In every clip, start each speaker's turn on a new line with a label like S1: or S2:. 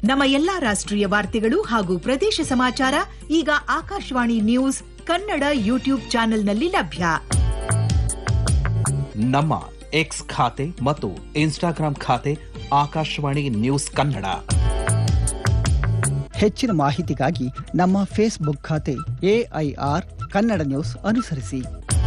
S1: ನಮ್ಮ ಎಲ್ಲಾ ರಾಷ್ಟ್ರೀಯ ವಾರ್ತೆಗಳು ಹಾಗೂ ಪ್ರದೇಶ ಸಮಾಚಾರ ಈಗ ಆಕಾಶವಾಣಿ ನ್ಯೂಸ್ ಕನ್ನಡ ಯೂಟ್ಯೂಬ್ ಚಾನೆಲ್ನಲ್ಲಿ ಲಭ್ಯ
S2: ನಮ್ಮ ಎಕ್ಸ್ ಖಾತೆ ಮತ್ತು ಇನ್ಸ್ಟಾಗ್ರಾಂ ಖಾತೆ ಆಕಾಶವಾಣಿ ನ್ಯೂಸ್ ಕನ್ನಡ
S3: ಹೆಚ್ಚಿನ ಮಾಹಿತಿಗಾಗಿ ನಮ್ಮ ಫೇಸ್ಬುಕ್ ಖಾತೆ ಎಐಆರ್ ಕನ್ನಡ ನ್ಯೂಸ್ ಅನುಸರಿಸಿ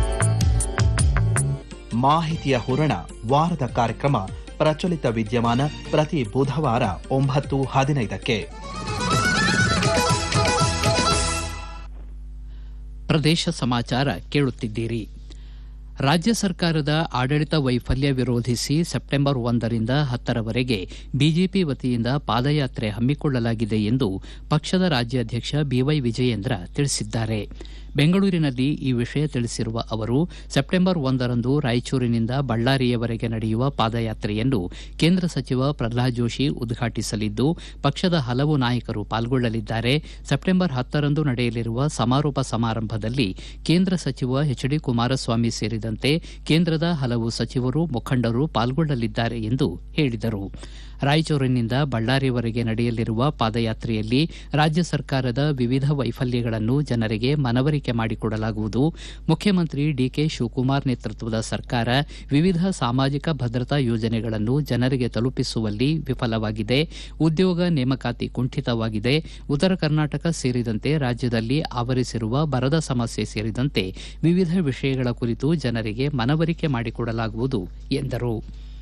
S2: ಮಾಹಿತಿಯ ಹೂರಣ ವಾರದ ಕಾರ್ಯಕ್ರಮ ಪ್ರಚಲಿತ ವಿದ್ಯಮಾನ ಪ್ರತಿ ಬುಧವಾರ ಒಂಬತ್ತು ಹದಿನೈದಕ್ಕೆ
S4: ಪ್ರದೇಶ ಸಮಾಚಾರ ಕೇಳುತ್ತಿದ್ದೀರಿ ರಾಜ್ಯ ಸರ್ಕಾರದ ಆಡಳಿತ ವೈಫಲ್ಯ ವಿರೋಧಿಸಿ ಸೆಪ್ಟೆಂಬರ್ ಒಂದರಿಂದ ಹತ್ತರವರೆಗೆ ಬಿಜೆಪಿ ವತಿಯಿಂದ ಪಾದಯಾತ್ರೆ ಹಮ್ಮಿಕೊಳ್ಳಲಾಗಿದೆ ಎಂದು ಪಕ್ಷದ ರಾಜ್ಯಾಧ್ಯಕ್ಷ ಬಿವೈ ವಿಜಯೇಂದ್ರ ತಿಳಿಸಿದ್ದಾರೆ ಬೆಂಗಳೂರಿನಲ್ಲಿ ಈ ವಿಷಯ ತಿಳಿಸಿರುವ ಅವರು ಸೆಪ್ಟೆಂಬರ್ ಒಂದರಂದು ರಾಯಚೂರಿನಿಂದ ಬಳ್ಳಾರಿಯವರೆಗೆ ನಡೆಯುವ ಪಾದಯಾತ್ರೆಯನ್ನು ಕೇಂದ್ರ ಸಚಿವ ಪ್ರಹ್ಲಾದ್ ಜೋಶಿ ಉದ್ಘಾಟಿಸಲಿದ್ದು ಪಕ್ಷದ ಹಲವು ನಾಯಕರು ಪಾಲ್ಗೊಳ್ಳಲಿದ್ದಾರೆ ಸೆಪ್ಟೆಂಬರ್ ಹತ್ತರಂದು ನಡೆಯಲಿರುವ ಸಮಾರೋಪ ಸಮಾರಂಭದಲ್ಲಿ ಕೇಂದ್ರ ಸಚಿವ ಎಚ್ ಡಿ ಕುಮಾರಸ್ವಾಮಿ ಸೇರಿದಂತೆ ಕೇಂದ್ರದ ಹಲವು ಸಚಿವರು ಮುಖಂಡರು ಪಾಲ್ಗೊಳ್ಳಲಿದ್ದಾರೆ ಎಂದು ಹೇಳಿದರು ರಾಯಚೂರಿನಿಂದ ಬಳ್ಳಾರಿವರೆಗೆ ನಡೆಯಲಿರುವ ಪಾದಯಾತ್ರೆಯಲ್ಲಿ ರಾಜ್ಯ ಸರ್ಕಾರದ ವಿವಿಧ ವೈಫಲ್ಯಗಳನ್ನು ಜನರಿಗೆ ಮನವರಿಕೆ ಮಾಡಿಕೊಡಲಾಗುವುದು ಮುಖ್ಯಮಂತ್ರಿ ಡಿಕೆ ಶಿವಕುಮಾರ್ ನೇತೃತ್ವದ ಸರ್ಕಾರ ವಿವಿಧ ಸಾಮಾಜಿಕ ಭದ್ರತಾ ಯೋಜನೆಗಳನ್ನು ಜನರಿಗೆ ತಲುಪಿಸುವಲ್ಲಿ ವಿಫಲವಾಗಿದೆ ಉದ್ಯೋಗ ನೇಮಕಾತಿ ಕುಂಠಿತವಾಗಿದೆ ಉತ್ತರ ಕರ್ನಾಟಕ ಸೇರಿದಂತೆ ರಾಜ್ಯದಲ್ಲಿ ಆವರಿಸಿರುವ ಬರದ ಸಮಸ್ಯೆ ಸೇರಿದಂತೆ ವಿವಿಧ ವಿಷಯಗಳ ಕುರಿತು ಜನರಿಗೆ ಮನವರಿಕೆ ಮಾಡಿಕೊಡಲಾಗುವುದು ಎಂದರು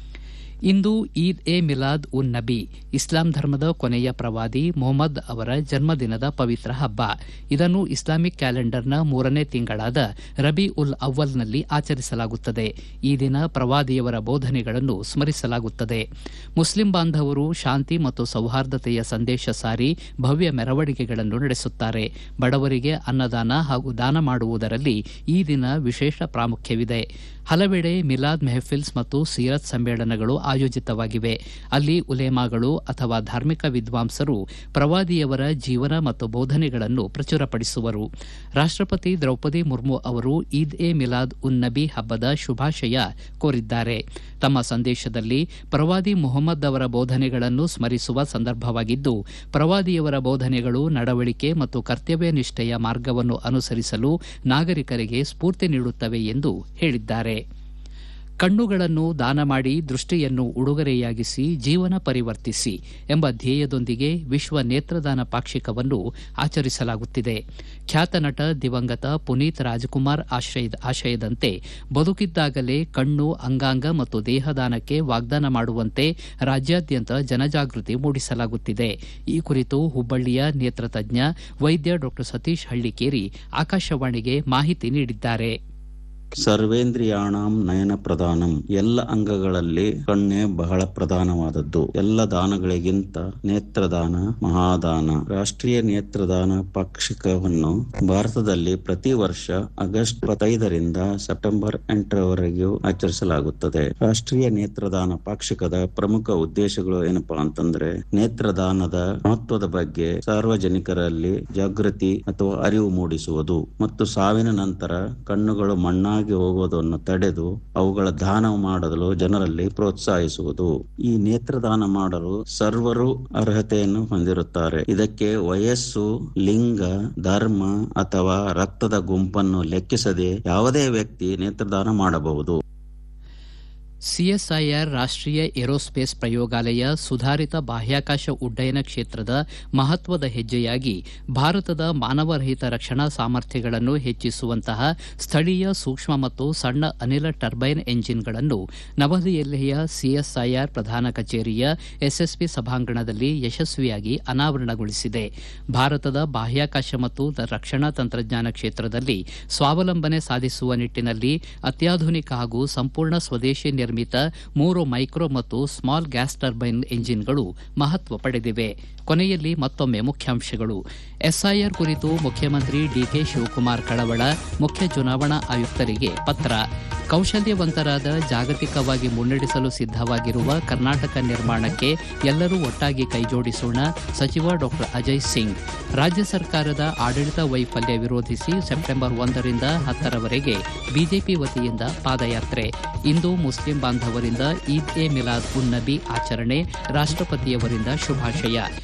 S4: ಇಂದು ಈದ್ ಎ ಮಿಲಾದ್ ಉನ್ ನಬಿ ಇಸ್ಲಾಂ ಧರ್ಮದ ಕೊನೆಯ ಪ್ರವಾದಿ ಮೊಹಮ್ಮದ್ ಅವರ ಜನ್ಮದಿನದ ಪವಿತ್ರ ಹಬ್ಬ ಇದನ್ನು ಇಸ್ಲಾಮಿಕ್ ಕ್ಯಾಲೆಂಡರ್ನ ಮೂರನೇ ತಿಂಗಳಾದ ರಬಿ ಉಲ್ ಅವ್ವಲ್ನಲ್ಲಿ ಆಚರಿಸಲಾಗುತ್ತದೆ ಈ ದಿನ ಪ್ರವಾದಿಯವರ ಬೋಧನೆಗಳನ್ನು ಸ್ಮರಿಸಲಾಗುತ್ತದೆ ಮುಸ್ಲಿಂ ಬಾಂಧವರು ಶಾಂತಿ ಮತ್ತು ಸೌಹಾರ್ದತೆಯ ಸಂದೇಶ ಸಾರಿ ಭವ್ಯ ಮೆರವಣಿಗೆಗಳನ್ನು ನಡೆಸುತ್ತಾರೆ ಬಡವರಿಗೆ ಅನ್ನದಾನ ಹಾಗೂ ದಾನ ಮಾಡುವುದರಲ್ಲಿ ಈ ದಿನ ವಿಶೇಷ ಪ್ರಾಮುಖ್ಯವಿದೆ ಹಲವೆಡೆ ಮಿಲಾದ್ ಮೆಹಫಿಲ್ಸ್ ಮತ್ತು ಸೀರತ್ ಸಮ್ಮೇಳನಗಳು ಆಯೋಜಿತವಾಗಿವೆ ಅಲ್ಲಿ ಉಲೇಮಾಗಳು ಅಥವಾ ಧಾರ್ಮಿಕ ವಿದ್ವಾಂಸರು ಪ್ರವಾದಿಯವರ ಜೀವನ ಮತ್ತು ಬೋಧನೆಗಳನ್ನು ಪ್ರಚುರಪಡಿಸುವರು ರಾಷ್ಟಪತಿ ದ್ರೌಪದಿ ಮುರ್ಮು ಅವರು ಈದ್ ಎ ಮಿಲಾದ್ ಉನ್ ನಬಿ ಹಬ್ಬದ ಶುಭಾಶಯ ಕೋರಿದ್ದಾರೆ ತಮ್ಮ ಸಂದೇಶದಲ್ಲಿ ಪ್ರವಾದಿ ಮೊಹಮ್ಮದ್ ಅವರ ಬೋಧನೆಗಳನ್ನು ಸ್ಮರಿಸುವ ಸಂದರ್ಭವಾಗಿದ್ದು ಪ್ರವಾದಿಯವರ ಬೋಧನೆಗಳು ನಡವಳಿಕೆ ಮತ್ತು ಕರ್ತವ್ಯ ನಿಷ್ಠೆಯ ಮಾರ್ಗವನ್ನು ಅನುಸರಿಸಲು ನಾಗರಿಕರಿಗೆ ಸ್ಫೂರ್ತಿ ನೀಡುತ್ತವೆ ಎಂದು ಹೇಳಿದ್ದಾರೆ ಕಣ್ಣುಗಳನ್ನು ದಾನ ಮಾಡಿ ದೃಷ್ಟಿಯನ್ನು ಉಡುಗೊರೆಯಾಗಿಸಿ ಜೀವನ ಪರಿವರ್ತಿಸಿ ಎಂಬ ಧ್ಯೇಯದೊಂದಿಗೆ ವಿಶ್ವ ನೇತ್ರದಾನ ಪಾಕ್ಷಿಕವನ್ನು ಆಚರಿಸಲಾಗುತ್ತಿದೆ ಖ್ಯಾತ ನಟ ದಿವಂಗತ ಪುನೀತ್ ರಾಜ್ಕುಮಾರ್ ಆಶಯದಂತೆ ಬದುಕಿದ್ದಾಗಲೇ ಕಣ್ಣು ಅಂಗಾಂಗ ಮತ್ತು ದೇಹದಾನಕ್ಕೆ ವಾಗ್ದಾನ ಮಾಡುವಂತೆ ರಾಜ್ಯಾದ್ಯಂತ ಜನಜಾಗೃತಿ ಮೂಡಿಸಲಾಗುತ್ತಿದೆ ಈ ಕುರಿತು ಹುಬ್ಬಳ್ಳಿಯ ನೇತ್ರತಜ್ಞ ವೈದ್ಯ ಡಾ ಸತೀಶ್ ಹಳ್ಳಿಕೇರಿ ಆಕಾಶವಾಣಿಗೆ ಮಾಹಿತಿ ನೀಡಿದ್ದಾರೆ
S5: ಸರ್ವೇಂದ್ರಿಯಾಣಂ ನಯನ ಪ್ರಧಾನಂ ಎಲ್ಲ ಅಂಗಗಳಲ್ಲಿ ಕಣ್ಣೆ ಬಹಳ ಪ್ರಧಾನವಾದದ್ದು ಎಲ್ಲ ದಾನಗಳಿಗಿಂತ ನೇತ್ರದಾನ ಮಹಾದಾನ ರಾಷ್ಟ್ರೀಯ ನೇತ್ರದಾನ ಪಾಕ್ಷಿಕವನ್ನು ಭಾರತದಲ್ಲಿ ಪ್ರತಿ ವರ್ಷ ಆಗಸ್ಟ್ ಇಪ್ಪತ್ತೈದರಿಂದ ಸೆಪ್ಟೆಂಬರ್ ಎಂಟರವರೆಗೂ ಆಚರಿಸಲಾಗುತ್ತದೆ ರಾಷ್ಟ್ರೀಯ ನೇತ್ರದಾನ ಪಾಕ್ಷಿಕದ ಪ್ರಮುಖ ಉದ್ದೇಶಗಳು ಏನಪ್ಪಾ ಅಂತಂದ್ರೆ ನೇತ್ರದಾನದ ಮಹತ್ವದ ಬಗ್ಗೆ ಸಾರ್ವಜನಿಕರಲ್ಲಿ ಜಾಗೃತಿ ಅಥವಾ ಅರಿವು ಮೂಡಿಸುವುದು ಮತ್ತು ಸಾವಿನ ನಂತರ ಕಣ್ಣುಗಳು ಮಣ್ಣಾಗಿ ಹೋಗುವುದನ್ನು ತಡೆದು ಅವುಗಳ ದಾನ ಮಾಡಲು ಜನರಲ್ಲಿ ಪ್ರೋತ್ಸಾಹಿಸುವುದು ಈ ನೇತ್ರದಾನ ಮಾಡಲು ಸರ್ವರು ಅರ್ಹತೆಯನ್ನು ಹೊಂದಿರುತ್ತಾರೆ ಇದಕ್ಕೆ ವಯಸ್ಸು ಲಿಂಗ ಧರ್ಮ ಅಥವಾ ರಕ್ತದ ಗುಂಪನ್ನು ಲೆಕ್ಕಿಸದೆ ಯಾವುದೇ ವ್ಯಕ್ತಿ ನೇತ್ರದಾನ ಮಾಡಬಹುದು
S4: ಸಿಎಸ್ಐಆರ್ ರಾಷ್ಟ್ರೀಯ ಏರೋಸ್ಪೇಸ್ ಪ್ರಯೋಗಾಲಯ ಸುಧಾರಿತ ಬಾಹ್ಯಾಕಾಶ ಉಡ್ಡಯನ ಕ್ಷೇತ್ರದ ಮಹತ್ವದ ಹೆಜ್ಜೆಯಾಗಿ ಭಾರತದ ಮಾನವರಹಿತ ರಕ್ಷಣಾ ಸಾಮರ್ಥ್ಯಗಳನ್ನು ಹೆಚ್ಚಿಸುವಂತಹ ಸ್ಥಳೀಯ ಸೂಕ್ಷ್ಮ ಮತ್ತು ಸಣ್ಣ ಅನಿಲ ಟರ್ಬೈನ್ ಎಂಜಿನ್ಗಳನ್ನು ನವದೆಹಲಿಯ ಸಿಎಸ್ಐಆರ್ ಪ್ರಧಾನ ಕಚೇರಿಯ ಎಸ್ಎಸ್ಪಿ ಸಭಾಂಗಣದಲ್ಲಿ ಯಶಸ್ವಿಯಾಗಿ ಅನಾವರಣಗೊಳಿಸಿದೆ ಭಾರತದ ಬಾಹ್ಯಾಕಾಶ ಮತ್ತು ರಕ್ಷಣಾ ತಂತ್ರಜ್ಞಾನ ಕ್ಷೇತ್ರದಲ್ಲಿ ಸ್ವಾವಲಂಬನೆ ಸಾಧಿಸುವ ನಿಟ್ಟಿನಲ್ಲಿ ಅತ್ಯಾಧುನಿಕ ಹಾಗೂ ಸಂಪೂರ್ಣ ಸ್ವದೇಶಿ ನಿರ್ಮಿತ ಮೂರು ಮೈಕ್ರೋ ಮತ್ತು ಸ್ಮಾಲ್ ಗ್ಯಾಸ್ ಟರ್ಬೈನ್ ಎಂಜಿನ್ಗಳು ಮಹತ್ವ ಪಡೆದಿವೆ ಕೊನೆಯಲ್ಲಿ ಮತ್ತೊಮ್ಮೆ ಮುಖ್ಯಾಂಶಗಳು ಎಸ್ಐಆರ್ ಕುರಿತು ಮುಖ್ಯಮಂತ್ರಿ ಡಿಕೆ ಶಿವಕುಮಾರ್ ಕಳವಳ ಮುಖ್ಯ ಚುನಾವಣಾ ಆಯುಕ್ತರಿಗೆ ಪತ್ರ ಕೌಶಲ್ಯವಂತರಾದ ಜಾಗತಿಕವಾಗಿ ಮುನ್ನಡೆಸಲು ಸಿದ್ದವಾಗಿರುವ ಕರ್ನಾಟಕ ನಿರ್ಮಾಣಕ್ಕೆ ಎಲ್ಲರೂ ಒಟ್ಟಾಗಿ ಕೈಜೋಡಿಸೋಣ ಸಚಿವ ಡಾಕ್ಟರ್ ಅಜಯ್ ಸಿಂಗ್ ರಾಜ್ಯ ಸರ್ಕಾರದ ಆಡಳಿತ ವೈಫಲ್ಯ ವಿರೋಧಿಸಿ ಸೆಪ್ಟೆಂಬರ್ ಒಂದರಿಂದ ಹತ್ತರವರೆಗೆ ಬಿಜೆಪಿ ವತಿಯಿಂದ ಪಾದಯಾತ್ರೆ ಇಂದು ಮುಸ್ಲಿಂ ಬಾಂಧವರಿಂದ ಈದ್ ಎ ಮಿಲಾದ್ ಉನ್ ನಬಿ ಆಚರಣೆ ರಾಷ್ಟಪತಿಯವರಿಂದ ಶುಭಾಶಯ